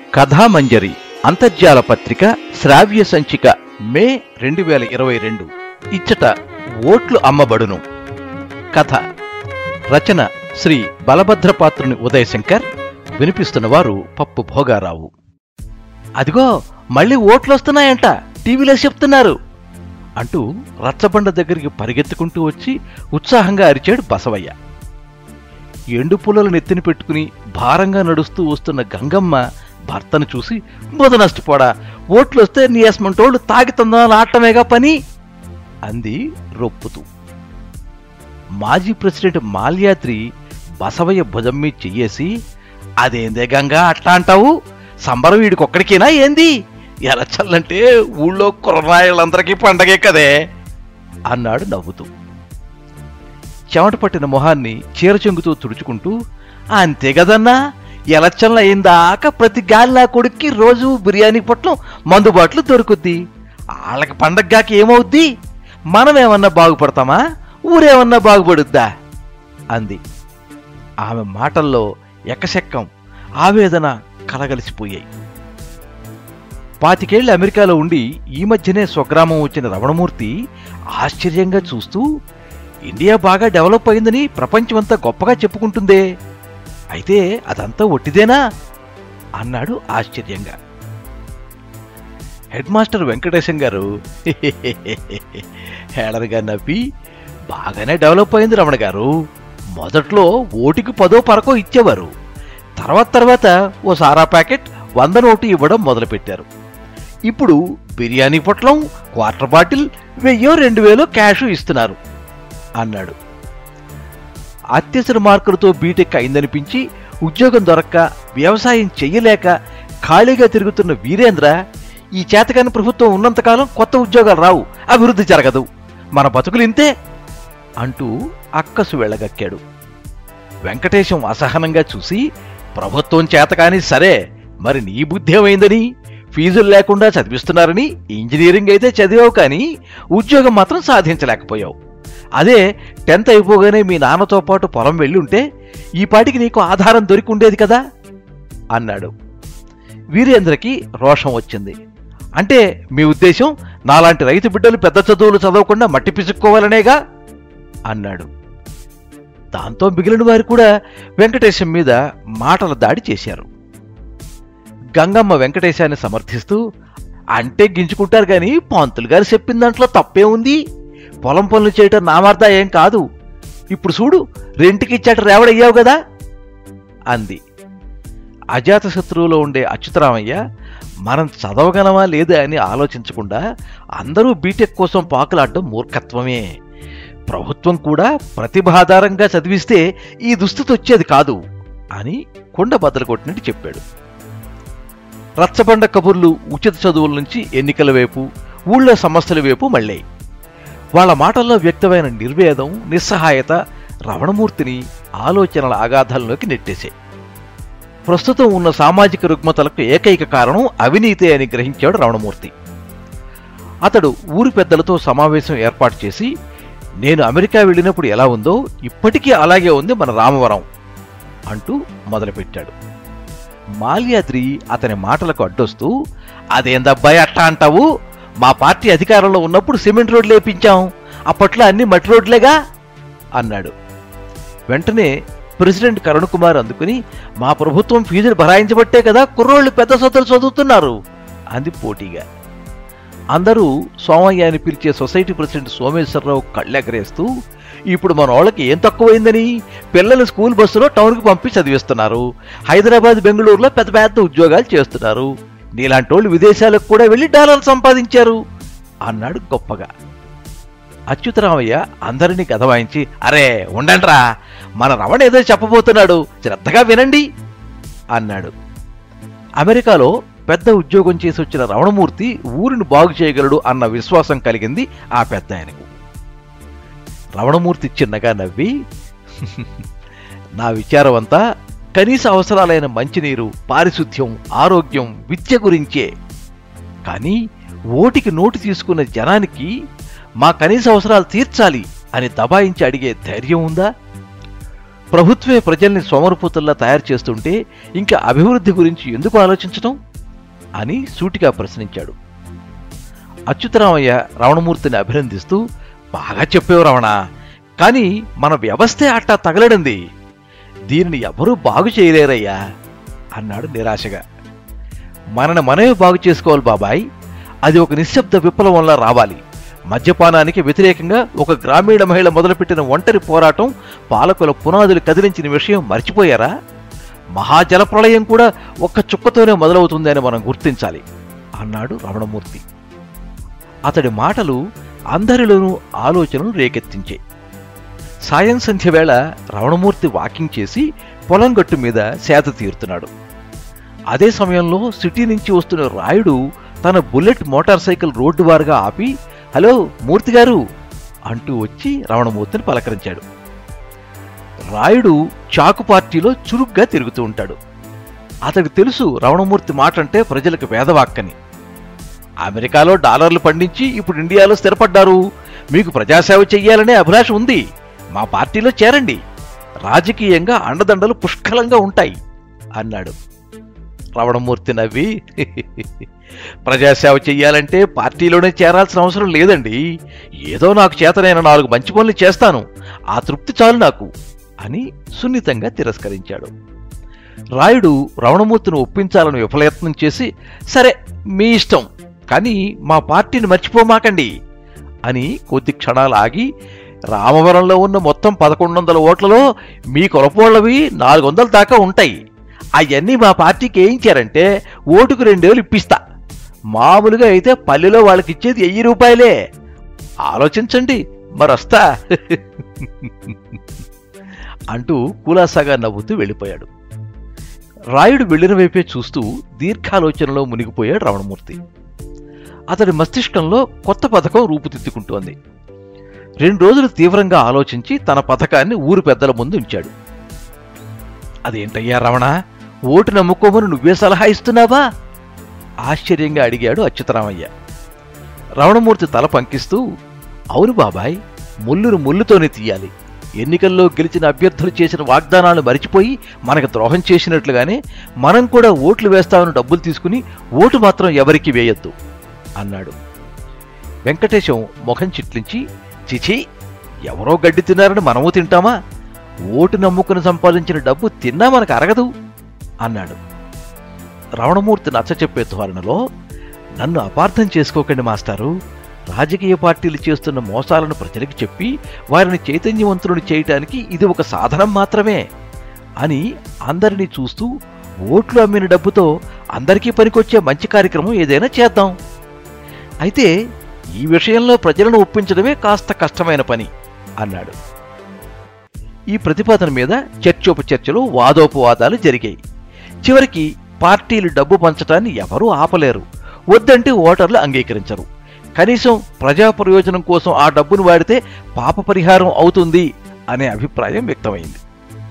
కథామంజరి అంతర్జాల పత్రిక శ్రావ్య సంచిక మే రెండు వేల ఇరవై రెండు ఇచ్చట ఓట్లు అమ్మబడును కథ రచన శ్రీ బలభద్రపాత్రుని ఉదయశంకర్ వినిపిస్తున్నవారు పప్పు భోగారావు అదిగో మళ్ళీ ఓట్లొస్తున్నాయంట టీవీలో చెప్తున్నారు అంటూ రచ్చబండ దగ్గరికి పరిగెత్తుకుంటూ వచ్చి ఉత్సాహంగా అరిచాడు బసవయ్య ఎండు పుల్లలు నెత్తిన పెట్టుకుని భారంగా నడుస్తూ వస్తున్న గంగమ్మ భర్తను చూసి బుధ నష్టపోడా ఓట్లొస్తే నీ అసమంటోళ్ళు తాగి తందాలు ఆటమేగా పని అంది రొప్పుతూ మాజీ ప్రెసిడెంట్ మాల్యాద్రి బసవయ్య భుజం మీద చెయ్యేసి అదేందే గంగా అట్లా అంటావు సంబరం వీడికొక్కడికేనా ఏంది ఎలచల్లంటే ఊళ్ళో కుర్రాయిలందరికీ పండగే కదే అన్నాడు నవ్వుతూ చెమట పట్టిన మొహాన్ని చీర చెంగుతూ తుడుచుకుంటూ అంతే కదన్నా ఎలక్షన్లు అయిందాక ప్రతి గాలిలా కొడుక్కి రోజు బిర్యానీ పొట్లం మందుబాట్లు దొరుకుద్ది వాళ్ళకి పండగగాకి ఏమవుద్ది మనమేమన్నా బాగుపడతామా ఊరేమన్నా బాగుపడుద్దా అంది ఆమె మాటల్లో ఎకశెక్కం ఆవేదన కలగలిసిపోయాయి పాతికేళ్లు అమెరికాలో ఉండి ఈ మధ్యనే స్వగ్రామం వచ్చిన రమణమూర్తి ఆశ్చర్యంగా చూస్తూ ఇండియా బాగా డెవలప్ అయిందని ప్రపంచమంతా గొప్పగా చెప్పుకుంటుందే అయితే అదంతా ఒట్టిదేనా అన్నాడు ఆశ్చర్యంగా హెడ్ మాస్టర్ వెంకటేశం గారు హేళనగా నవ్వి బాగానే డెవలప్ అయింది రమణ గారు మొదట్లో ఓటికి పదో పరకో ఇచ్చేవారు తర్వాత తర్వాత ఓ సారా ప్యాకెట్ వంద నోటు ఇవ్వడం మొదలుపెట్టారు ఇప్పుడు బిర్యానీ పొట్లం క్వార్టర్ బాటిల్ వెయ్యో రెండు వేలో క్యాషు ఇస్తున్నారు అన్నాడు అత్యవసర మార్కులతో బీటెక్ అయిందనిపించి ఉద్యోగం దొరక్క వ్యవసాయం చెయ్యలేక ఖాళీగా తిరుగుతున్న వీరేంద్ర ఈ చేతకాని ప్రభుత్వం ఉన్నంతకాలం కొత్త ఉద్యోగాలు రావు అభివృద్ధి జరగదు మన బతుకులు ఇంతే అంటూ అక్కసు వెళ్ళగక్కాడు వెంకటేశం అసహనంగా చూసి ప్రభుత్వం చేతకాని సరే మరి నీ బుద్ధి ఏమైందని ఫీజులు లేకుండా చదివిస్తున్నారని ఇంజనీరింగ్ అయితే చదివావు కానీ ఉద్యోగం మాత్రం సాధించలేకపోయావు అదే టెన్త్ అయిపోగానే మీ నాన్నతో పాటు పొలం వెళ్ళి ఉంటే ఈ పాటికి నీకు ఆధారం దొరికి ఉండేది కదా అన్నాడు వీరేంద్రకి రోషం వచ్చింది అంటే మీ ఉద్దేశం నాలాంటి రైతు బిడ్డలు పెద్ద చదువులు చదవకుండా మట్టి పిసుక్కోవాలనేగా అన్నాడు దాంతో మిగిలిన వారు కూడా వెంకటేశం మీద మాటల దాడి చేశారు గంగమ్మ వెంకటేశాన్ని సమర్థిస్తూ అంటే గింజుకుంటారు గాని పంతులు గారు చెప్పిన దాంట్లో తప్పే ఉంది పొలం పనులు చేయటం నామార్దా ఏం కాదు ఇప్పుడు చూడు రెంట్కి ఇచ్చాట రేవడయ్యావు కదా అంది అజాతశత్రువులో ఉండే అచ్యుతరామయ్య మనం చదవగలమా లేదా అని ఆలోచించకుండా అందరూ బీటెక్ కోసం పాకులాడడం మూర్ఖత్వమే ప్రభుత్వం కూడా ప్రతిభాధారంగా చదివిస్తే ఈ దుస్థితి వచ్చేది కాదు అని కొండ బద్దలు కొట్టినట్టు చెప్పాడు రచ్చబండ కబుర్లు ఉచిత చదువుల నుంచి ఎన్నికల వైపు ఊళ్ళో సమస్యల వైపు మళ్ళాయి వాళ్ళ మాటల్లో వ్యక్తమైన నిర్వేదం నిస్సహాయత రమణమూర్తిని ఆలోచనల అగాధాల్లోకి నెట్టేశాయి ప్రస్తుతం ఉన్న సామాజిక రుగ్మతలకు ఏకైక కారణం అవినీతే అని గ్రహించాడు రమణమూర్తి అతడు ఊరి పెద్దలతో సమావేశం ఏర్పాటు చేసి నేను అమెరికా వెళ్ళినప్పుడు ఎలా ఉందో ఇప్పటికీ అలాగే ఉంది మన రామవరం అంటూ మొదలుపెట్టాడు మాల్యాద్రి అతని మాటలకు అడ్డొస్తూ అదేందబ్బాయి అట్టా అంటావు మా పార్టీ అధికారంలో ఉన్నప్పుడు సిమెంట్ రోడ్లు వేపించాం అప్పట్లో అన్ని మట్టి రోడ్లేగా అన్నాడు వెంటనే ప్రెసిడెంట్ కరుణ్ కుమార్ అందుకుని మా ప్రభుత్వం ఫీజులు భరాయించబట్టే కదా కుర్రోళ్ళు పెద్ద సొత్తులు చదువుతున్నారు అంది పోటీగా అందరూ సోమయ్య అని పిలిచే సొసైటీ ప్రెసిడెంట్ సోమేశ్వరరావు కళ్ళెగరేస్తూ ఇప్పుడు మన వాళ్ళకి ఏం తక్కువైందని పిల్లలు స్కూల్ బస్సులో టౌన్కి పంపి చదివిస్తున్నారు హైదరాబాద్ బెంగళూరులో పెద్ద పెద్ద ఉద్యోగాలు చేస్తున్నారు నీలాంటి వాళ్ళు విదేశాలకు కూడా వెళ్ళి డాలర్లు సంపాదించారు అన్నాడు గొప్పగా అచ్యుతరామయ్య అందరినీ కథ వాయించి అరే ఉండండ్రా మన రమణ ఏదో చెప్పబోతున్నాడు శ్రద్ధగా వినండి అన్నాడు అమెరికాలో పెద్ద ఉద్యోగం చేసి వచ్చిన రమణమూర్తి ఊరిని బాగు చేయగలడు అన్న విశ్వాసం కలిగింది ఆ పెద్ద ఆయనకు రమణమూర్తి చిన్నగా నవ్వి నా విచారం అంతా కనీస అవసరాలైన మంచినీరు పారిశుద్ధ్యం ఆరోగ్యం విద్య గురించే కానీ ఓటికి నోటు తీసుకున్న జనానికి మా కనీస అవసరాలు తీర్చాలి అని దబాయించి అడిగే ధైర్యం ఉందా ప్రభుత్వే ప్రజల్ని సోమరపోతుల్లా తయారు చేస్తుంటే ఇంకా అభివృద్ధి గురించి ఎందుకు ఆలోచించటం అని సూటిగా ప్రశ్నించాడు అచ్యుతరామయ్య రమణమూర్తిని అభినందిస్తూ బాగా చెప్పేవు రమణ కానీ మన వ్యవస్థే అట్టా తగలడింది దీనిని ఎవరూ బాగు చేయలేరయ్యా అన్నాడు నిరాశగా మనని మనమే బాగు చేసుకోవాలి బాబాయ్ అది ఒక నిశ్శబ్ద విప్లవంలా రావాలి మద్యపానానికి వ్యతిరేకంగా ఒక గ్రామీణ మహిళ మొదలుపెట్టిన ఒంటరి పోరాటం పాలకుల పునాదులు కదిలించిన విషయం మర్చిపోయారా మహాజలప్రళయం కూడా ఒక్క చుక్కతోనే మొదలవుతుందని మనం గుర్తించాలి అన్నాడు రమణమూర్తి అతడి మాటలు అందరిలోనూ ఆలోచనలు రేకెత్తించాయి సాయం సంధ్య వేళ రమణమూర్తి వాకింగ్ చేసి పొలం గట్టు మీద సేద తీరుతున్నాడు అదే సమయంలో సిటీ నుంచి వస్తున్న రాయుడు తన బుల్లెట్ మోటార్ సైకిల్ రోడ్డు వారుగా ఆపి హలో మూర్తి గారు అంటూ వచ్చి రమణమూర్తిని పలకరించాడు రాయుడు చాకు పార్టీలో చురుగ్గా తిరుగుతూ ఉంటాడు అతడికి తెలుసు రమణమూర్తి మాట అంటే ప్రజలకు వేదవాక్కని అమెరికాలో డాలర్లు పండించి ఇప్పుడు ఇండియాలో స్థిరపడ్డారు మీకు ప్రజాసేవ చెయ్యాలనే అభిలాష ఉంది మా పార్టీలో చేరండి రాజకీయంగా అండదండలు పుష్కలంగా ఉంటాయి అన్నాడు రమణమూర్తి నవ్వి ప్రజాసేవ చెయ్యాలంటే పార్టీలోనే చేరాల్సిన అవసరం లేదండి ఏదో నాకు చేతనైన నాలుగు మంచి పనులు చేస్తాను ఆ తృప్తి చాలు నాకు అని సున్నితంగా తిరస్కరించాడు రాయుడు రమణమూర్తిని ఒప్పించాలని విఫలయత్నం చేసి సరే మీ ఇష్టం కానీ మా పార్టీని మర్చిపోమాకండి అని కొద్ది క్షణాలు ఆగి రామవరంలో ఉన్న మొత్తం పదకొండు వందల ఓట్లలో మీ కొలపోళ్ళవి నాలుగు వందల దాకా ఉంటాయి అవన్నీ మా పార్టీకి వేయించారంటే ఓటుకు రెండేళ్ళు ఇప్పిస్తా మామూలుగా అయితే పల్లెలో వాళ్ళకి ఇచ్చేది వెయ్యి రూపాయలే ఆలోచించండి మరొస్తా అంటూ కులాసాగా నవ్వుతూ వెళ్ళిపోయాడు రాయుడు వెళ్ళిన వైపే చూస్తూ దీర్ఘాలోచనలో మునిగిపోయాడు రమణమూర్తి అతడి మస్తిష్కంలో కొత్త పథకం రూపుదిద్దుకుంటోంది రెండు రోజులు తీవ్రంగా ఆలోచించి తన పథకాన్ని ఊరు పెద్దల ముందు ఉంచాడు అదేంటయ్యా రమణ ఓటు నమ్ముకోమని నువ్వే సలహా ఇస్తున్నావా ఆశ్చర్యంగా అడిగాడు అచ్యుతరామయ్య రమణమూర్తి తల పంకిస్తూ అవును బాబాయ్ ముల్లును ముల్లుతోనే తీయాలి ఎన్నికల్లో గెలిచిన అభ్యర్థులు చేసిన వాగ్దానాలు మరిచిపోయి మనకు ద్రోహం చేసినట్లుగానే మనం కూడా ఓట్లు వేస్తామని డబ్బులు తీసుకుని ఓటు మాత్రం ఎవరికి వేయొద్దు అన్నాడు వెంకటేశం ముఖం చిట్లించి చిచి ఎవరో గడ్డి తిన్నారని మనము తింటామా ఓటు నమ్ముకుని సంపాదించిన డబ్బు తిన్నా మనకు అరగదు అన్నాడు రమణమూర్తి నచ్చ చెప్పే ధోరణిలో నన్ను అపార్థం చేసుకోకండి మాస్టారు రాజకీయ పార్టీలు చేస్తున్న మోసాలను ప్రజలకు చెప్పి వారిని చైతన్యవంతులను చేయటానికి ఇది ఒక సాధనం మాత్రమే అని అందరినీ చూస్తూ ఓట్లు అమ్మిన డబ్బుతో అందరికీ పనికొచ్చే మంచి కార్యక్రమం ఏదైనా చేద్దాం అయితే ఈ విషయంలో ప్రజలను ఒప్పించడమే కాస్త కష్టమైన పని అన్నాడు ఈ ప్రతిపాదన మీద చర్చోపచర్చలు వాదోపవాదాలు జరిగాయి చివరికి పార్టీలు డబ్బు పంచటాన్ని ఎవరూ ఆపలేరు వద్దంటే ఓటర్లు అంగీకరించరు కనీసం ప్రజా ప్రయోజనం కోసం ఆ డబ్బును వాడితే పాప పరిహారం అవుతుంది అనే అభిప్రాయం వ్యక్తమైంది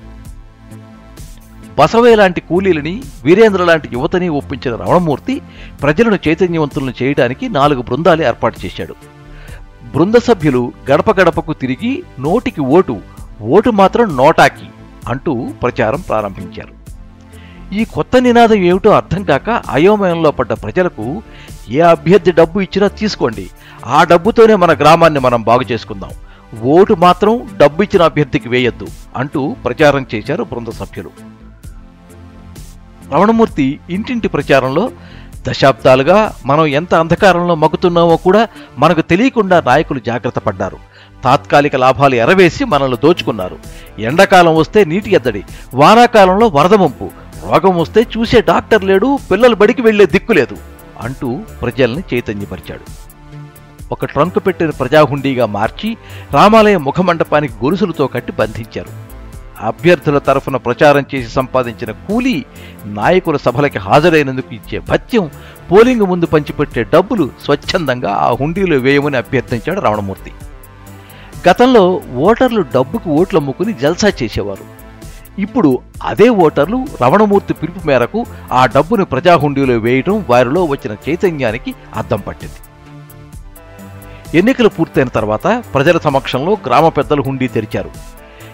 బసవయ్య లాంటి కూలీలని వీరేంద్ర లాంటి యువతని ఒప్పించిన రమణమూర్తి ప్రజలను చైతన్యవంతులను చేయడానికి నాలుగు బృందాలు ఏర్పాటు చేశాడు బృంద సభ్యులు గడప గడపకు తిరిగి నోటికి ఓటు ఓటు మాత్రం నోటాకి అంటూ ప్రచారం ప్రారంభించారు ఈ కొత్త నినాదం ఏమిటో అర్థం కాక అయోమయంలో పడ్డ ప్రజలకు ఏ అభ్యర్థి డబ్బు ఇచ్చినా తీసుకోండి ఆ డబ్బుతోనే మన గ్రామాన్ని మనం బాగు చేసుకుందాం ఓటు మాత్రం డబ్బు ఇచ్చిన అభ్యర్థికి వేయొద్దు అంటూ ప్రచారం చేశారు బృంద సభ్యులు రమణమూర్తి ఇంటింటి ప్రచారంలో దశాబ్దాలుగా మనం ఎంత అంధకారంలో మగ్గుతున్నామో కూడా మనకు తెలియకుండా నాయకులు జాగ్రత్త పడ్డారు తాత్కాలిక లాభాలు ఎరవేసి మనల్ని దోచుకున్నారు ఎండాకాలం వస్తే నీటి ఎద్దడి వానాకాలంలో వరద ముంపు రోగం వస్తే చూసే డాక్టర్ లేడు పిల్లలు బడికి వెళ్లే దిక్కు లేదు అంటూ ప్రజల్ని చైతన్యపరిచాడు ఒక ట్రంక్ పెట్టిన ప్రజాహుండీగా మార్చి రామాలయం ముఖమండపానికి గొలుసులతో కట్టి బంధించారు అభ్యర్థుల తరఫున ప్రచారం చేసి సంపాదించిన కూలీ నాయకుల సభలకి హాజరైనందుకు ఇచ్చే భత్యం పోలింగ్ ముందు పంచిపెట్టే డబ్బులు స్వచ్ఛందంగా ఆ హుండీలో వేయమని అభ్యర్థించాడు రమణమూర్తి గతంలో ఓటర్లు డబ్బుకు ఓట్లు అమ్ముకుని జల్సా చేసేవారు ఇప్పుడు అదే ఓటర్లు రమణమూర్తి పిలుపు మేరకు ఆ డబ్బును ప్రజాహుండీలో వేయడం వారిలో వచ్చిన చైతన్యానికి అద్దం పట్టింది ఎన్నికలు పూర్తయిన తర్వాత ప్రజల సమక్షంలో గ్రామ పెద్దలు హుండీ తెరిచారు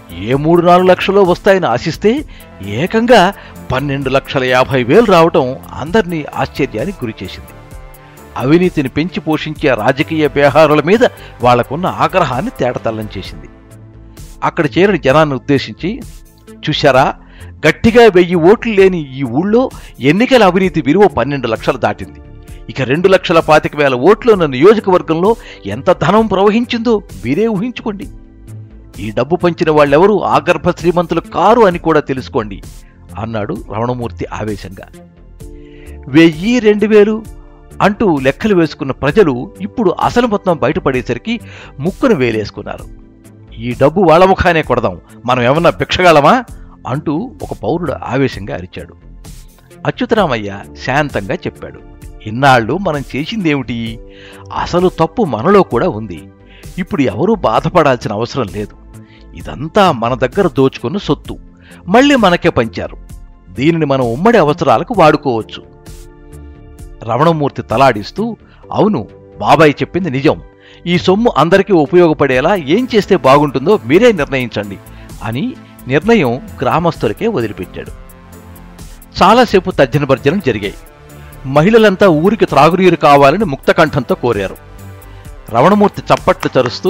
ఏ మూడు నాలుగు లక్షలు వస్తాయని ఆశిస్తే ఏకంగా పన్నెండు లక్షల యాభై వేలు రావటం అందరినీ ఆశ్చర్యానికి గురిచేసింది అవినీతిని పెంచి పోషించే రాజకీయ వ్యవహారాల మీద వాళ్లకున్న ఆగ్రహాన్ని తేటతల్లం చేసింది అక్కడ చేరిన జనాన్ని ఉద్దేశించి చూశారా గట్టిగా వెయ్యి ఓట్లు లేని ఈ ఊళ్ళో ఎన్నికల అవినీతి విలువ పన్నెండు లక్షలు దాటింది ఇక రెండు లక్షల పాతిక వేల ఓట్లు ఉన్న నియోజకవర్గంలో ఎంత ధనం ప్రవహించిందో మీరే ఊహించుకోండి ఈ డబ్బు పంచిన వాళ్ళెవరూ ఆగర్భ శ్రీమంతులు కారు అని కూడా తెలుసుకోండి అన్నాడు రమణమూర్తి ఆవేశంగా వెయ్యి రెండు వేలు అంటూ లెక్కలు వేసుకున్న ప్రజలు ఇప్పుడు అసలు మొత్తం బయటపడేసరికి ముక్కును వేలేసుకున్నారు ఈ డబ్బు వాళ్ళ ముఖానే కొడదాం మనం ఏమన్నా భిక్షగాళమా అంటూ ఒక పౌరుడు ఆవేశంగా అరిచాడు అచ్యుతరామయ్య శాంతంగా చెప్పాడు ఇన్నాళ్ళు మనం చేసిందేమిటి అసలు తప్పు మనలో కూడా ఉంది ఇప్పుడు ఎవరూ బాధపడాల్సిన అవసరం లేదు ఇదంతా మన దగ్గర దోచుకున్న సొత్తు మళ్ళీ మనకే పంచారు దీనిని మనం ఉమ్మడి అవసరాలకు వాడుకోవచ్చు రమణమూర్తి తలాడిస్తూ అవును బాబాయ్ చెప్పింది నిజం ఈ సొమ్ము అందరికీ ఉపయోగపడేలా ఏం చేస్తే బాగుంటుందో మీరే నిర్ణయించండి అని నిర్ణయం గ్రామస్తులకే వదిలిపెట్టాడు చాలాసేపు తర్జన భర్జనలు జరిగాయి మహిళలంతా ఊరికి త్రాగునీరు కావాలని ముక్తకంఠంతో కోరారు రమణమూర్తి చప్పట్లు చరుస్తూ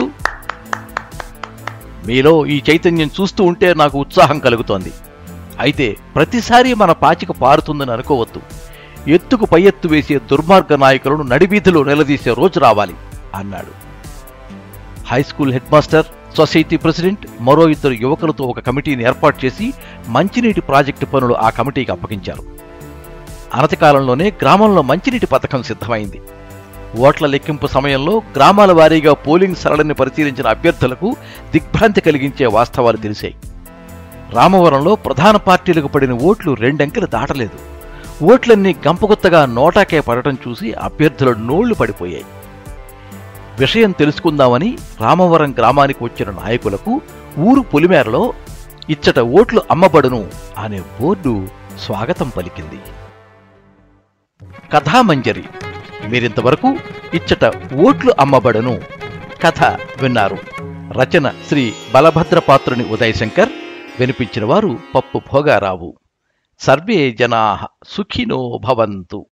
మీలో ఈ చైతన్యం చూస్తూ ఉంటే నాకు ఉత్సాహం కలుగుతోంది అయితే ప్రతిసారి మన పాచిక పారుతుందని అనుకోవద్దు ఎత్తుకు పై ఎత్తు వేసే దుర్మార్గ నాయకులను నడివీధిలో నిలదీసే రోజు రావాలి అన్నాడు high school head master society president మరో ఇద్దరు యువకులతో ఒక కమిటీని ఏర్పాటు చేసి మంచినీటి ప్రాజెక్టు పనులు ఆ కమిటీకి అప్పగించారు అనతి కాలంలోనే గ్రామంలో మంచినీటి పథకం సిద్ధమైంది ఓట్ల లెక్కింపు సమయంలో గ్రామాల వారీగా పోలింగ్ సరళిని పరిశీలించిన అభ్యర్థులకు దిగ్భ్రాంతి కలిగించే వాస్తవాలు తెలిసాయి రామవరంలో ప్రధాన పార్టీలకు పడిన ఓట్లు రెండంకెలు దాటలేదు ఓట్లన్నీ గంపగుత్తగా నోటాకే పడటం చూసి అభ్యర్థుల నోళ్లు పడిపోయాయి విషయం తెలుసుకుందామని రామవరం గ్రామానికి వచ్చిన నాయకులకు ఊరు పొలిమేరలో ఇచ్చట ఓట్లు అమ్మబడును అనే బోర్డు స్వాగతం పలికింది కథామంజరి మీరింతవరకు ఇచ్చట ఓట్లు అమ్మబడును కథ విన్నారు రచన శ్రీ బలభద్రపాత్రుని ఉదయశంకర్ వినిపించిన వారు పప్పు భోగారావు సర్వే జనా సుఖినో భవంతు